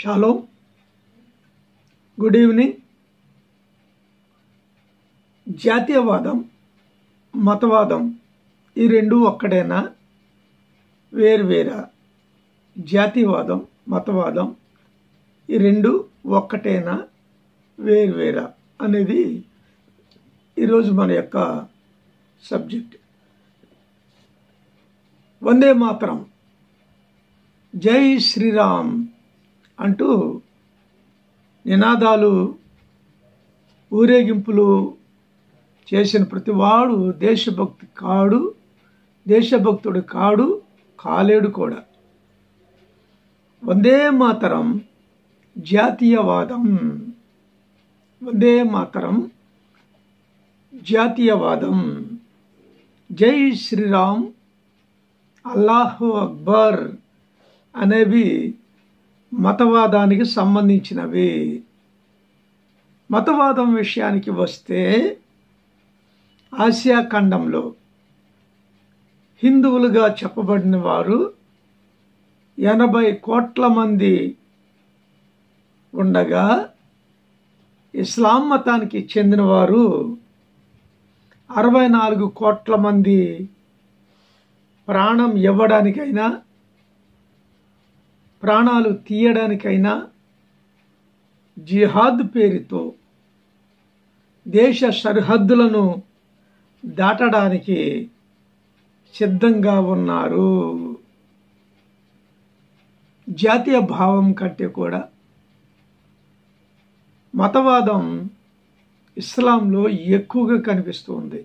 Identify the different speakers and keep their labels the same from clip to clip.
Speaker 1: shallow good evening జాతీయవాదం మతవాదం ఈ రెండు ఒక్కడేనా వేరువేరా జాతీయవాదం మతవాదం ఈ రెండు ఒక్కటేనా వేరువేరా అనేది ఈరోజు మన యొక్క సబ్జెక్ట్ వందే మాత్రం జై శ్రీరామ్ అంటూ నినాదాలు ఊరేగింపులు చేసిన ప్రతివాడు దేశభక్తి కాడు దేశభక్తుడు కాడు కాలేడు కూడా వందే మాతరం జాతీయవాదం వందే మాతరం జాతీయవాదం జై శ్రీరామ్ అల్లాహు అక్బర్ అనేవి మతవాదానికి సంబంధించినవి మతవాదం విషయానికి వస్తే ఆసియా ఖండంలో హిందువులుగా చెప్పబడిన వారు ఎనభై కోట్ల మంది ఉండగా ఇస్లాం మతానికి చెందినవారు అరవై నాలుగు కోట్ల మంది ప్రాణం ఇవ్వడానికైనా ప్రాణాలు తీయడానికైనా జిహాద్ పేరుతో దేశ సరిహద్దులను దాటడానికి సిద్ధంగా ఉన్నారు జాతీయ భావం కంటే కూడా మతవాదం ఇస్లాంలో ఎక్కువగా కనిపిస్తుంది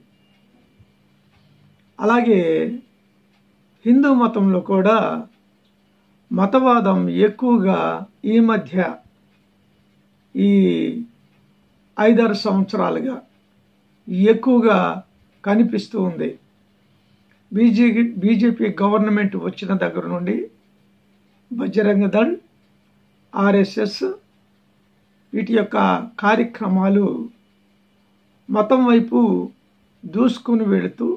Speaker 1: అలాగే హిందూ మతంలో కూడా మతవాదం ఎక్కువగా ఈ మధ్య ఈ ఐదారు సంవత్సరాలుగా ఎక్కువగా కనిపిస్తూ ఉంది బీజేపీ బీజేపీ గవర్నమెంట్ వచ్చిన దగ్గర నుండి బజరంగ దళ్ ఆర్ఎస్ఎస్ వీటి యొక్క కార్యక్రమాలు మతం వైపు దూసుకుని వెళుతూ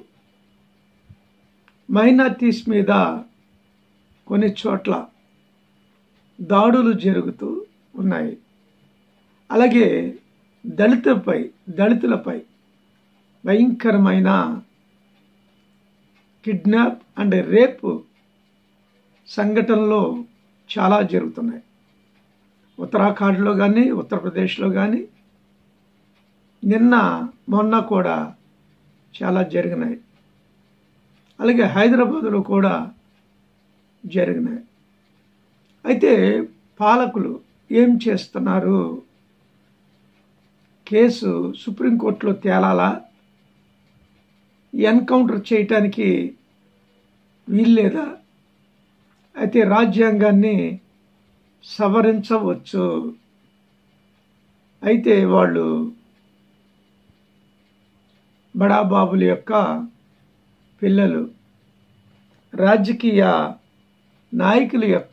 Speaker 1: మైనార్టీస్ మీద కొన్ని చోట్ల దాడులు జరుగుతూ ఉన్నాయి అలాగే దళితులపై దళితులపై భయంకరమైన కిడ్నాప్ అండ్ రేప్ సంఘటనలు చాలా జరుగుతున్నాయి ఉత్తరాఖండ్లో కానీ ఉత్తరప్రదేశ్లో కానీ నిన్న మొన్న కూడా చాలా జరిగినాయి అలాగే హైదరాబాదులో కూడా జరిగినాయి అయితే పాలకులు ఏం చేస్తున్నారు కేసు సుప్రీంకోర్టులో తేలాలా ఎన్కౌంటర్ చేయటానికి వీల్లేదా అయితే రాజ్యాంగాన్ని సవరించవచ్చు అయితే వాళ్ళు బడాబాబుల యొక్క పిల్లలు రాజకీయ నాయకుల యొక్క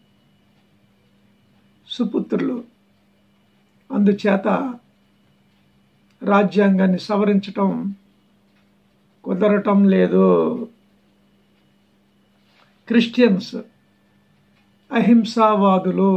Speaker 1: సుపుత్రులు అందుచేత రాజ్యాంగాన్ని సవరించటం కుదరటం లేదు క్రిస్టియన్స్ అహింసావాదులు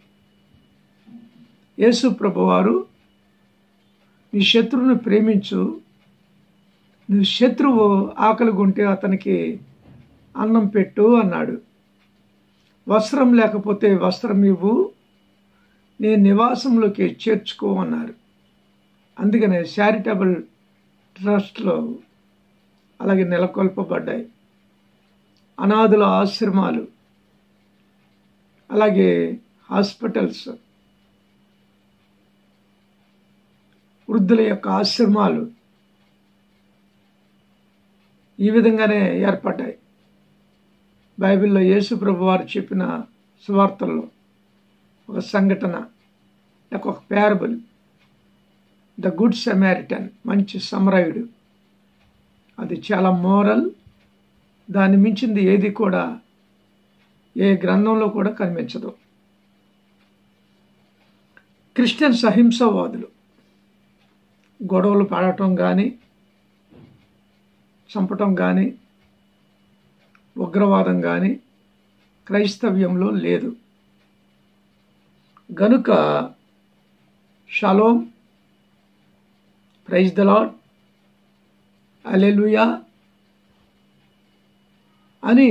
Speaker 1: యేసు ప్రభువారు నీ శత్రువుని ప్రేమించు నీ శత్రువు ఆకలిగుంటే అతనికి అన్నం పెట్టు అన్నాడు వస్త్రం లేకపోతే వస్త్రం ఇవ్వు నీ నివాసంలోకి చేర్చుకో అన్నారు అందుకనే చారిటబుల్ ట్రస్ట్లో అలాగే నెలకొల్పబడ్డాయి అనాథుల ఆశ్రమాలు అలాగే హాస్పిటల్స్ వృద్ధుల యొక్క ఆశ్రమాలు ఈ విధంగానే ఏర్పడ్డాయి బైబిల్లో యేసు ప్రభు వారు చెప్పిన సువార్తల్లో ఒక సంఘటన లేక ఒక ప్యారబుల్ ద గుడ్ సెమారిటన్ మంచి సమరయుడు అది చాలా మోరల్ దాన్ని మించింది ఏది కూడా ఏ గ్రంథంలో కూడా కనిపించదు క్రిస్టియన్స్ అహింసవాదులు గొడవలు పడటం కానీ చంపటం కానీ ఉగ్రవాదం కానీ క్రైస్తవ్యంలో లేదు గనుక shalom praise the lord hallelujah అని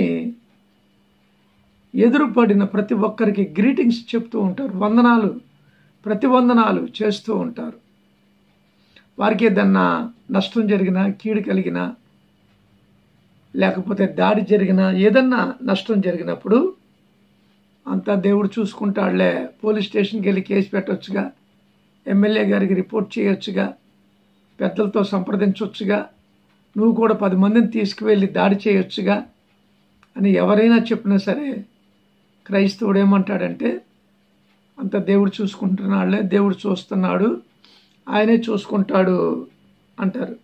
Speaker 1: ఎదురుపడిన ప్రతి ఒక్కరికి గ్రీటింగ్స్ చెప్తూ ఉంటారు వందనాలు ప్రతి వందనాలు చేస్తూ ఉంటారు వారికి ఏదన్నా నష్టం జరిగినా కీడు కలిగినా లేకపోతే దాడి జరిగినా ఏదన్నా నష్టం జరిగినప్పుడు అంతా దేవుడు చూసుకుంటాడులే పోలీస్ స్టేషన్కి వెళ్ళి కేసు పెట్టవచ్చుగా ఎమ్మెల్యే గారికి రిపోర్ట్ చేయొచ్చుగా పెద్దలతో సంప్రదించవచ్చుగా నువ్వు కూడా పది మందిని తీసుకువెళ్ళి దాడి చేయొచ్చుగా అని ఎవరైనా చెప్పినా సరే క్రైస్తవుడు ఏమంటాడంటే అంత దేవుడు చూసుకుంటున్నాడులే దేవుడు చూస్తున్నాడు ఆయనే చూసుకుంటాడు అంటారు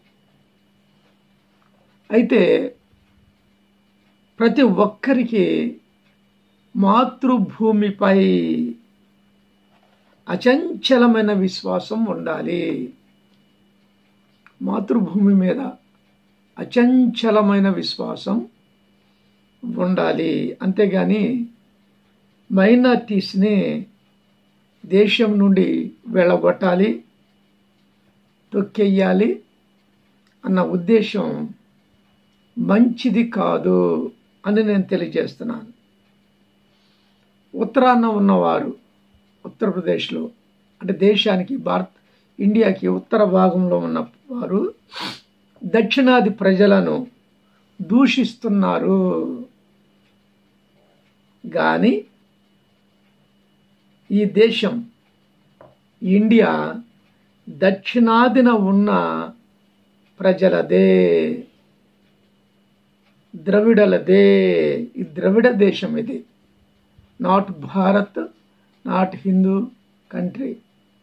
Speaker 1: అయితే ప్రతి ఒక్కరికి మాతృభూమిపై అచంచలమైన విశ్వాసం ఉండాలి మాతృభూమి మీద అచంచలమైన విశ్వాసం ఉండాలి అంతేగాని మైనార్టీస్ని దేశం నుండి వెళ్ళగొట్టాలి తొక్కెయ్యాలి అన్న ఉద్దేశం మంచిది కాదు అని నేను తెలియజేస్తున్నాను ఉత్తరాన ఉన్నవారు ఉత్తరప్రదేశ్లో అంటే దేశానికి భారత్ ఇండియాకి ఉత్తర భాగంలో ఉన్న వారు దక్షిణాది ప్రజలను దూషిస్తున్నారు కానీ ఈ దేశం ఇండియా దక్షిణాదిన ఉన్న ప్రజలదే ద్రవిడలదే ఈ ద్రవిడ దేశం ఇది not Bharat not Hindu country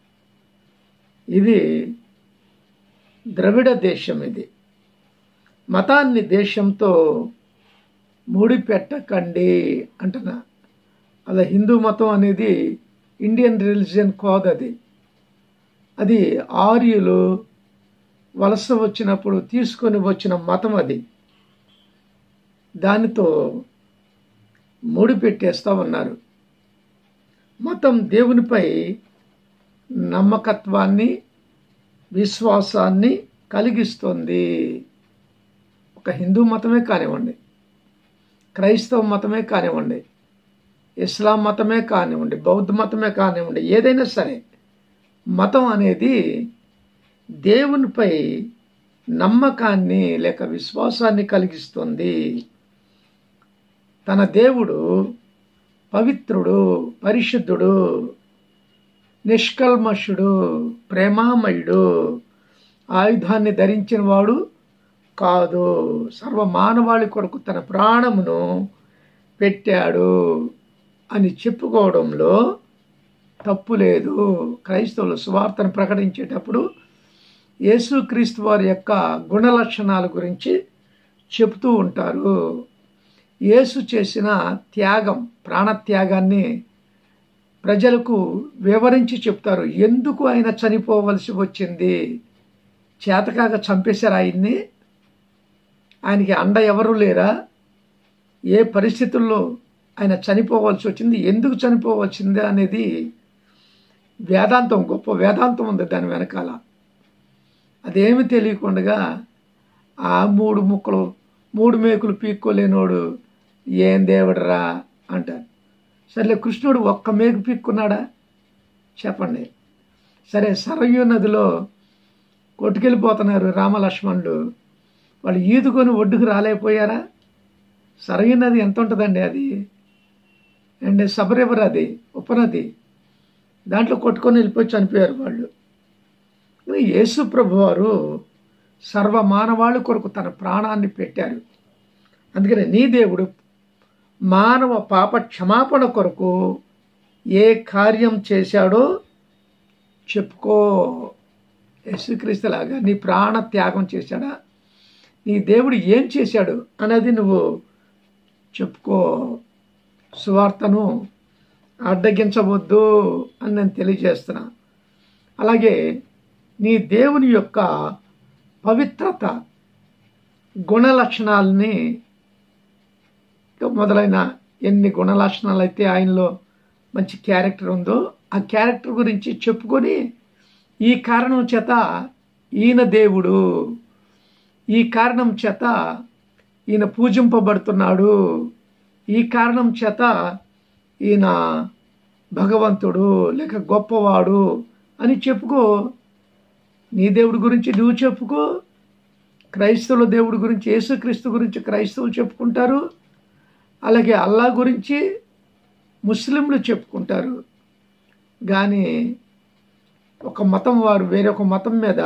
Speaker 1: ఇది ద్రవిడ దేశం ఇది మతాన్ని దేశంతో ముడిపెట్టకండి అంటున్నా అలా హిందూ మతం అనేది ఇండియన్ రిలీజియన్ కాదు అది అది ఆర్యులు వలస వచ్చినప్పుడు తీసుకొని వచ్చిన మతం అది దానితో ముడిపెట్టేస్తా ఉన్నారు మతం దేవునిపై నమ్మకత్వాన్ని విశ్వాసాన్ని కలిగిస్తుంది ఒక హిందూ మతమే కానివ్వండి క్రైస్తవ మతమే కానివ్వండి ఇస్లాం మతమే కానివ్వండి బౌద్ధ మతమే కానివ్వండి ఏదైనా సరే మతం అనేది దేవునిపై నమ్మకాన్ని లేక విశ్వాసాన్ని కలిగిస్తుంది తన దేవుడు పవిత్రుడు పరిశుద్ధుడు నిష్కల్మషుడు ప్రేమామయుడు ఆయుధాన్ని ధరించిన వాడు కాదు సర్వ మానవాళి కొరకు తన ప్రాణమును పెట్టాడు అని చెప్పుకోవడంలో తప్పు లేదు క్రైస్తవులు సువార్తను ప్రకటించేటప్పుడు యేసుక్రీస్తు వారి యొక్క గుణ లక్షణాల గురించి చెబుతూ ఉంటారు యేసు చేసిన త్యాగం ప్రాణత్యాగాన్ని ప్రజలకు వివరించి చెప్తారు ఎందుకు ఆయన చనిపోవలసి వచ్చింది చేతకాక చంపేశారు ఆయన్ని ఆయనకి అండ ఎవరు లేరా ఏ పరిస్థితుల్లో ఆయన చనిపోవాల్సి వచ్చింది ఎందుకు చనిపోవలసింది అనేది వేదాంతం గొప్ప వేదాంతం ఉంది దాని వెనకాల అదేమి తెలియకుండా ఆ మూడు ముక్కలు మూడు మేకులు పీక్కోలేనోడు ఏం దేవుడరా అంటారు సర్లే కృష్ణుడు ఒక్క మేకు పీక్కున్నాడా చెప్పండి సరే సరయూ నదిలో కొట్టుకెళ్ళిపోతున్నారు రామలక్ష్మణుడు వాళ్ళు ఈదుకొని ఒడ్డుకు రాలేకపోయారా సరయూ నది ఎంత ఉంటుందండి అది అండ్ సబరివర్ అది ఉపనది దాంట్లో కొట్టుకొని వెళ్ళిపోయి చనిపోయారు వాళ్ళు యేసు ప్రభు వారు సర్వ మానవాళి కొరకు తన ప్రాణాన్ని పెట్టారు అందుకని నీ దేవుడు మానవ పాప క్షమాపణ కొరకు ఏ కార్యం చేశాడో చెప్పుకో యేసుక్రీస్తులాగా నీ ప్రాణ త్యాగం చేశాడా నీ దేవుడు ఏం చేశాడు అనేది నువ్వు చెప్పుకో సువార్తను అడ్డగించవద్దు అని నేను తెలియజేస్తున్నా అలాగే నీ దేవుని యొక్క పవిత్రత గుణ లక్షణాలని మొదలైన ఎన్ని గుణ లక్షణాలు అయితే ఆయనలో మంచి క్యారెక్టర్ ఉందో ఆ క్యారెక్టర్ గురించి చెప్పుకొని ఈ కారణం చేత ఈయన దేవుడు ఈ కారణం చేత ఈయన పూజింపబడుతున్నాడు ఈ కారణం చేత ఈయన భగవంతుడు లేక గొప్పవాడు అని చెప్పుకో నీ దేవుడి గురించి నువ్వు చెప్పుకో క్రైస్తవుల దేవుడి గురించి యేసుక్రీస్తు గురించి క్రైస్తవులు చెప్పుకుంటారు అలాగే అల్లా గురించి ముస్లింలు చెప్పుకుంటారు కానీ ఒక మతం వారు వేరొక మతం మీద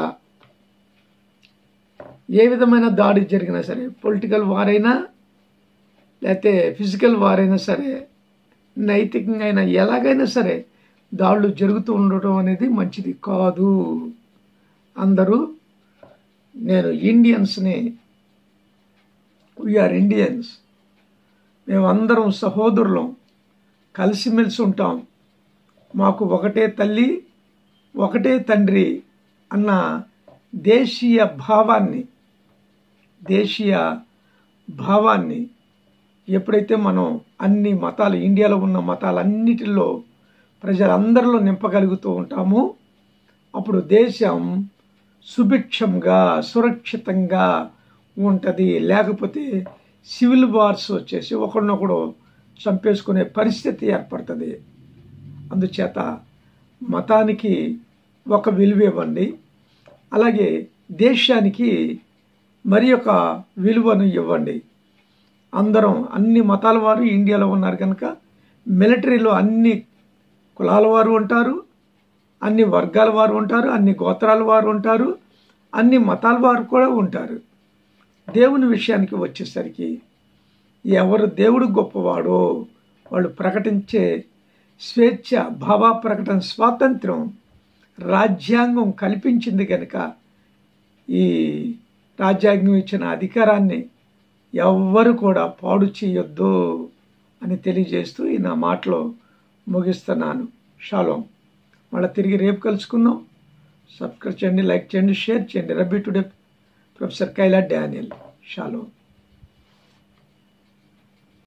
Speaker 1: ఏ విధమైన దాడి జరిగినా సరే పొలిటికల్ వారైనా లేకపోతే ఫిజికల్ వారైనా సరే నైతికంగా అయినా ఎలాగైనా సరే దాడులు జరుగుతూ ఉండటం అనేది మంచిది కాదు అందరూ నేను ఇండియన్స్ని వీఆర్ ఇండియన్స్ మేమందరం సహోదరులం కలిసిమెలిసి ఉంటాం మాకు ఒకటే తల్లి ఒకటే తండ్రి అన్న దేశీయ భావాన్ని దేశీయ భావాన్ని ఎప్పుడైతే మనం అన్ని మతాలు ఇండియాలో ఉన్న మతాలన్నిటిలో ప్రజలందరిలో నింపగలుగుతూ ఉంటామో అప్పుడు దేశం సుభిక్షంగా సురక్షితంగా ఉంటుంది లేకపోతే సివిల్ వార్స్ వచ్చేసి ఒకరినొకడు చంపేసుకునే పరిస్థితి ఏర్పడుతుంది అందుచేత మతానికి ఒక విలువ ఇవ్వండి అలాగే దేశానికి మరి ఒక విలువను ఇవ్వండి అందరం అన్ని మతాల వారు ఇండియాలో ఉన్నారు కనుక మిలిటరీలో అన్ని కులాల వారు ఉంటారు అన్ని వర్గాల వారు ఉంటారు అన్ని గోత్రాల వారు ఉంటారు అన్ని మతాల వారు కూడా ఉంటారు దేవుని విషయానికి వచ్చేసరికి ఎవరు దేవుడు గొప్పవాడో వాళ్ళు ప్రకటించే స్వేచ్ఛ భావ ప్రకటన స్వాతంత్రం రాజ్యాంగం కల్పించింది కనుక ఈ రాజ్యాంగం ఇచ్చిన అధికారాన్ని ఎవ్వరు కూడా పాడు చేయొద్దు అని తెలియజేస్తూ ఈ నా మాటలో ముగిస్తున్నాను షాలోం మళ్ళీ తిరిగి రేపు కలుసుకుందాం సబ్స్క్రైబ్ చేయండి లైక్ చేయండి షేర్ చేయండి rabbi today professor Kayla Daniel shalom